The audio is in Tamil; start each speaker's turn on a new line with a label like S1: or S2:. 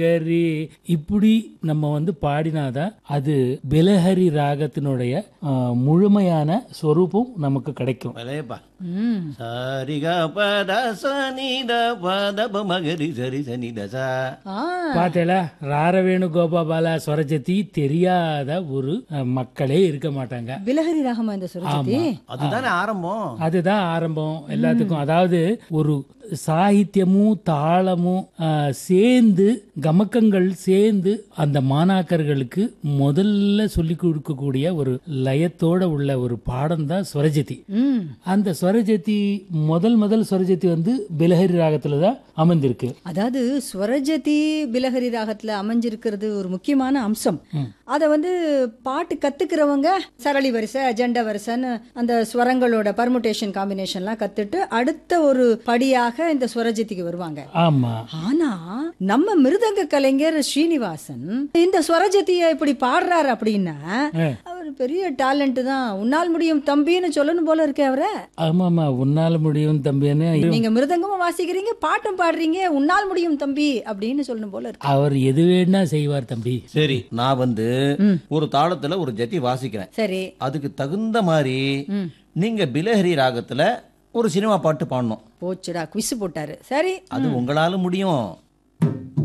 S1: சரி இப்படி நம்ம வந்து பாடினாதான் அது பிலஹரி ராகத்தினுடைய ஆ, முழுமையான சொரூபம் நமக்கு கிடைக்கும்
S2: வலையப்பா
S3: ம்
S2: சரிக பத சனித பத மகரி சரி சனி தசா
S3: ஆ
S1: பார்த்தேல ராரவேணு கோபாபாலா ஸ்வரஜதி தெரியாத ஒரு அ, மக்களே இருக்க மாட்டாங்க
S3: பிலஹரி ராகமா இந்த சுரஜதி
S2: அதுதானே ஆரம்பம்
S1: அதுதான் ஆரம்பம் எல்லாத்துக்கும் அதாவது ஒரு சாகித்யமும் தாளமும் ஆ, சேர்ந்து கமக்கங்கள் சேர்ந்து அந்த மாணாக்கர்களுக்கு முதல்ல சொல்லி கொடுக்கக்கூடிய ஒரு லயத்தோட உள்ள ஒரு பாடம் தான் ஸ்வரஜதி
S3: ம்
S1: அந்த ஸ்வரஜதி முதல் முதல் ஸ்வரஜதி வந்து பிலஹரி ராகத்துல தான் அமைந்திருக்கு
S3: அதாவது ஸ்வரஜதி பிலஹரி ராகத்துல அமைஞ்சிருக்கிறது ஒரு முக்கியமான அம்சம் அத வந்து பாட்டு கத்துக்கிறவங்க சரளி வரிசை ஜண்ட வரிசைன்னு அந்த ஸ்வரங்களோட பர்முடேஷன் காம்பினேஷன்லாம் கத்துட்டு அடுத்த ஒரு படியாக இந்த ஸ்வரஜதிக்கு வருவாங்க
S1: ஆமா
S3: ஆனா நம்ம மிருதங்க கலைஞர் ஸ்ரீனிவாசன் இந்த ஸ்வரஜதியை இப்படி பாடுறாரு அப்படின்னா
S1: ஆ.
S3: அவர் பெரிய டேலண்ட் தான் உன்னால் முடியும் தம்பின்னு சொல்லணும் போல இருக்கே அவரை
S1: ஆமாமா உன்னால முடியும் தம்பின்னு
S3: நீங்க மிருதங்கமும் வாசிக்கிறீங்க பாட்டும் பாடுறீங்க உன்னால் முடியும் தம்பி அப்படின்னு சொல்லணும் போல இருக்கு
S1: அவர் எது வேணா செய்வார் தம்பி
S2: சரி நான் வந்து ஒரு தாளத்துல ஒரு ஜதி வாசிக்கிறேன்
S3: சரி
S2: அதுக்கு தகுந்த மாதிரி நீங்க பிலஹரி ராகத்துல ஒரு சினிமா பாட்டு பாடணும்
S3: போச்சுடா குவிஸ் போட்டாரு சரி
S2: அது உங்களால முடியும்